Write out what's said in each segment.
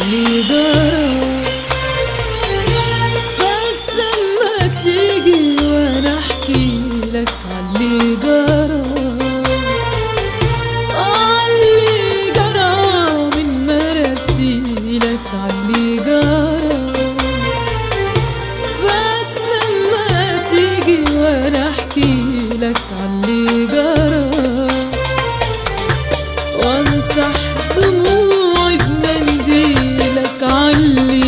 عاللي جرى بس اما تيجي وانا احكي لك عاللي جرى عاللي جرى من مراسيلك عاللي جرى بس اما تيجي وانا احكي لك عاللي جرى وامسح دموعي بمنديلك عاللي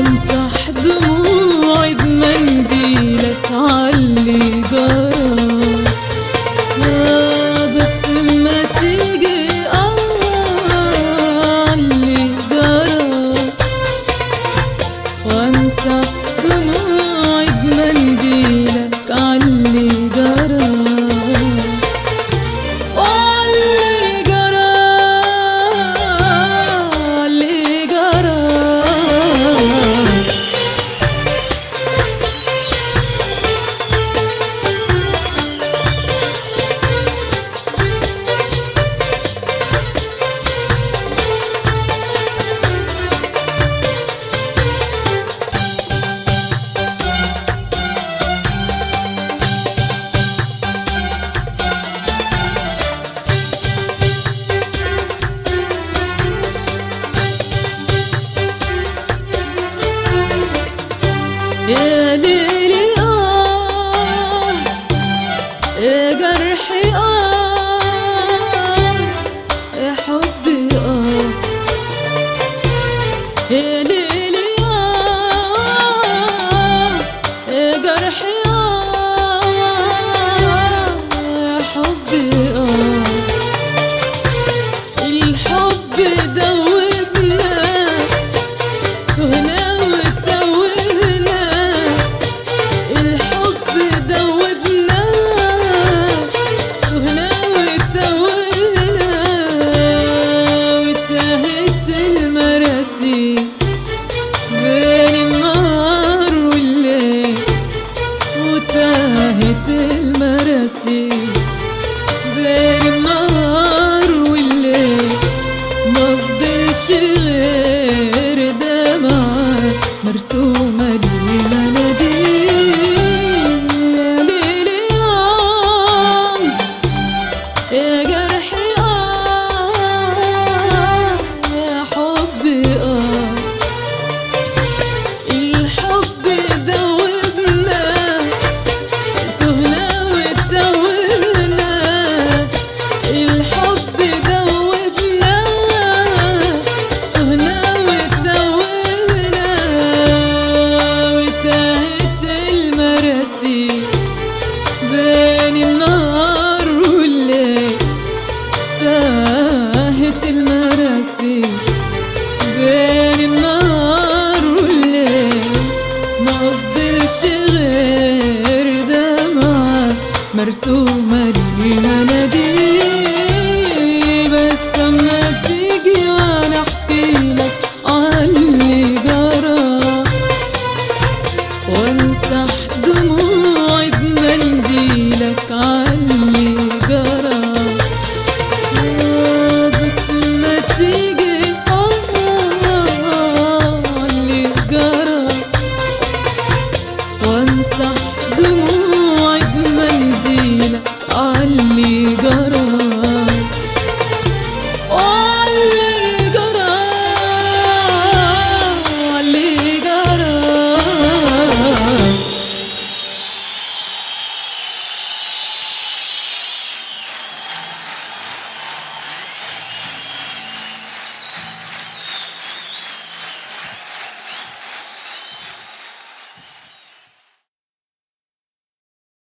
وامسح دموعي بمنديلك عاللي جرى آه بس ما تيجي آه عاللي جرى وامسح دموعي بمنديلك عاللي جرى واللي جرى اللي جرى يا ليلي آه يا جرحي آه يا حبي آه يا ليلي آه يا جرحي آه يا حبي آه الحب دوبنا تهنا وتوهنا الحب دوبنا تهنا وتوهنا وتهت المراسي بين النهار والليل وتهت المراسي بين النهار والليل ما فضلش غير دمعة مرسومة للمناديل يا ليلي آه يا جرحي آه يا حبي آه الحب دوبنا تهنا وتوهنا الحب دوبنا تهنا وتوهنا وتاهت المراسي بين النهار والليل تاهت المراسي بين النهار والليل ما فضلش غير دمعة مرسومة للمناديل